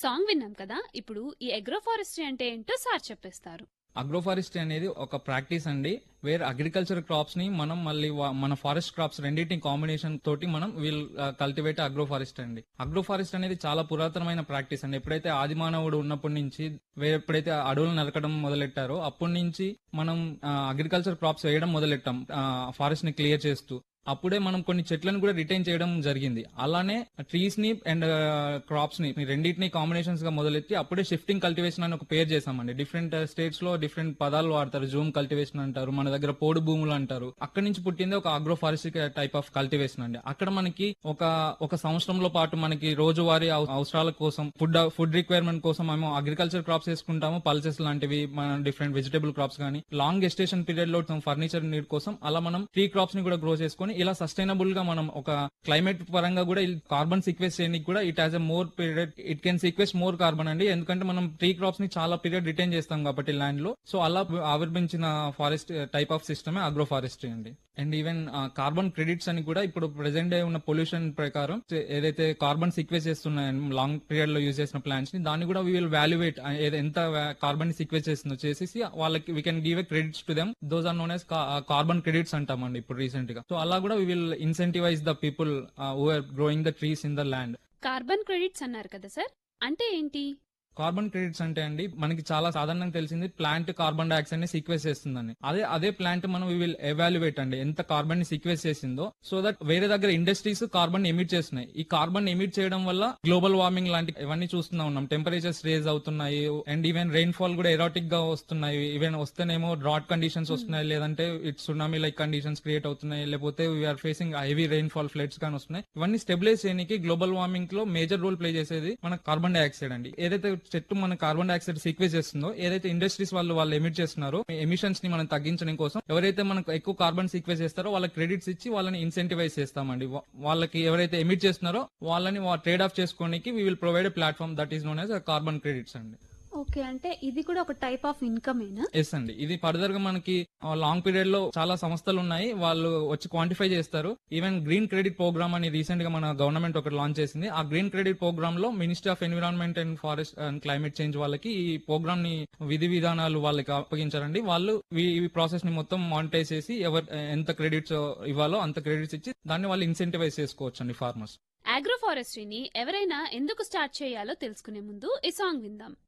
song విన్నాం కదా ఇప్పుడు ఈ అగ్రోఫారెస్ట్రీ అంటే ఏంటో సార్ చెప్పేస్తారు అగ్రోఫారెస్ట్రీ అనేది ఒక ప్రాక్టీస్ అండి వేర్ అగ్రికల్చర్ క్రాప్స్ ని మనం మళ్ళీ వా- మన ఫారెస్ట్ క్రాప్స్ రెండింటిని కాంబినేషన్ తోటి మనం విల్ కల్టివేట్ అగ్రోఫారెస్ట్ అండి అగ్రోఫారెస్ట్ అనేది చాలా పురాతనమైన ప్రాక్టీస్ అండి ఎప్పుడైతే ఆదిమానవుడు ఉన్నప్పటి నుంచి వే- ఎప్పుడైతే అడవులు నరకడం మొదలెట్టారో అప్పటి నుంచి మనం అగ్రికల్చర్ క్రాప్స్ వేయడం మొదలెట్టాం ఫారెస్ట్ ని క్లియర్ చేస్తూ అప్పుడే మనం కొన్ని చెట్లను కూడా రిటైన్ చేయడం జరిగింది అలానే ట్రీస్ ని అండ్ క్రాప్స్ ని ఈ రెండింటిని కాంబినేషన్స్ గా మొదలెత్తి అప్పుడే షిఫ్టింగ్ కల్టివేషన్ అని ఒక పేరు చేసామండి డిఫరెంట్ స్టేట్స్ లో డిఫరెంట్ పదాలు వాడతారు జూమ్ కల్టివేషన్ అంటారు మన దగ్గర పోడు భూములు అంటారు అక్కడి నుంచి పుట్టింది ఒక agro forestry type of cultivation అండి అక్కడ మనకి ఒక ఒక సంవత్సరంలో పాటు మనకి రోజువారీ అవ- అవసరాల కోసం ఫుడ్ ఫుడ్ రిక్వైర్మెంట్ కోసం మేము అగ్రికల్చర్ క్రాప్స్ వేసుకుంటాము పల్సెస్ లాంటివి మన డిఫరెంట్ వెజిటబుల్ క్రాప్స్ కానీ లాంగ్ గెస్టేషన్ పీరియడ్ లో ఫర్నిచర్ నీడ్ కోసం అలా మనం ట్రీ క్రాప్స్ ని కూడా గ్రో చేసుకొని ఇలా సస్టైనబుల్ గా మనం ఒక క్లైమేట్ పరంగా కూడా కార్బన్ సీక్వెస్ట్ చేయడానికి కూడా it has a more period it can sequest more carbon అండి ఎందుకంటే మనం ట్రీ క్రాప్స్ ని చాలా పీరియడ్ రిటైన్ చేస్తాం కాబట్టి ల్యాండ్ లో సో అలా ఆవిర్భించిన ఫారెస్ట్ టైప్ ఆఫ్ సిస్టమే అగ్రో ఫారెస్ట్రీ అండి అండ్ ఈవెన్ కార్బన్ క్రెడిట్స్ అని కూడా ఇప్పుడు ప్రెసెంట్ డే ఉన్న పొల్యూషన్ ప్రకారం ఏదైతే కార్బన్ సీక్వెస్ట్ చేస్తున్నాయి లాంగ్ పీరియడ్ లో యూజ్ చేసిన ప్లాంట్స్ ని దాన్ని కూడా వీ విల్ వాల్యుయేట్ ఎంత కార్బన్ సీక్వెస్ట్ చేస్తుందో చేసేసి వాళ్ళకి we can give a credits to them those are known as carbon credits అంటామండి ఇప్పుడు రీసెంట్ గా సో అలా కూడా we will incentivize the people who are growing the trees in the land carbon credits అన్నారు కదా సార్ అంటే ఏంటి carbon credits అంటే అండి మనకి చాలా సాధారణంగా తెలిసింది ప్లాంట్ కార్బన్ డైఆక్సైడ్ ని సీక్వెన్స్ చేస్తుందని అదే అదే ప్లాంట్ మనం విల్ ఎవాల్యుయేట్ అండి ఎంత కార్బన్ ని సీక్వెన్స్ చేసిందో సో దట్ వేరే దగ్గర ఇండస్ట్రీస్ కార్బన్ ఎమిట్ చేస్తున్నాయి ఈ కార్బన్ ఎమిట్ చేయడం వల్ల గ్లోబల్ వార్మింగ్ లాంటి ఇవన్నీ చూస్తున్నా ఉన్నాం టెంపరేచర్స్ రేజ్ అవుతున్నాయి అండ్ ఈవెన్ రెయిన్ ఫాల్ కూడా ఎరాటిక్ గా వస్తున్నాయి ఈవెన్ వస్తేనేమో డ్రాట్ కండిషన్స్ వస్తున్నాయి లేదంటే it's tsunami like conditions create అవుతున్నాయి లేకపోతే we are facing heavy rainfall floods కానీ వస్తున్నాయి ఇవన్నీ స్టెబిలైజ్ చేయడానికి గ్లోబల్ వార్మింగ్ లో మేజర్ రోల్ ప్లే చేసేది మన కార్బన్ డైఆక్సైడ్ అండి ఏదైతే చెట్టు మన కార్బన్ డైఆక్సైడ్ సీక్వెన్స్ చేస్తుందో ఏదైతే ఇండస్ట్రీస్ వాళ్ళు వాళ్ళు ఎమిట్ చేస్తున్నారో ఎమిషన్స్ ని మనం తగ్గించడం కోసం ఎవరైతే మనకు ఎక్కువ కార్బన్ సీక్వెన్స్ చేస్తారో వాళ్ళకి క్రెడిట్స్ ఇచ్చి వాళ్ళని ఇన్సెంటివైజ్ చేస్తామండి వా- వాళ్ళకి ఎవరైతే ఎమిట్ చేస్తున్నారో వాళ్ళని ట్రేడ్ ఆఫ్ చేసుకోవడానికి we will provide platform that is known as carbon credits అండి ఓకే అంటే ఇది కూడా ఒక టైప్ ఆఫ్ ఇన్కమేనా ఎస్ అండి ఇది ఫర్దర్ గా మనకి లాంగ్ పీరియడ్ లో చాలా సంస్థలు ఉన్నాయి వాళ్ళు వచ్చి క్వాంటిఫై చేస్తారు ఈవెన్ గ్రీన్ క్రెడిట్ ప్రోగ్రామ్ అని రీసెంట్ గా మన గవర్నమెంట్ ఒకటి లాంచ్ చేసింది ఆ గ్రీన్ క్రెడిట్ ప్రోగ్రామ్ లో ministry of environment and forest and climate change వాళ్ళకి ఈ ప్రోగ్రామ్ ని విధి విధానాలు వాళ్ళకి అప్పగించారండి వాళ్ళు ఈ- ఈ ప్రాసెస్ ని మొత్తం మానిటైజ్ చేసి ఎవరు ఎంత క్రెడిట్స్ ఇవ్వాలో అంత క్రెడిట్స్ ఇచ్చి దాన్ని వాళ్ళు ఇన్సెంటివైజ్ చేసుకోవచ్చు అండి ఫార్మర్స్ అగ్రోఫారెస్ట్రీని ఎవరైనా ఎందుకు స్టార్ట్ చేయాలో తెలుసుకునే ముందు ఈ సాంగ్ విందాం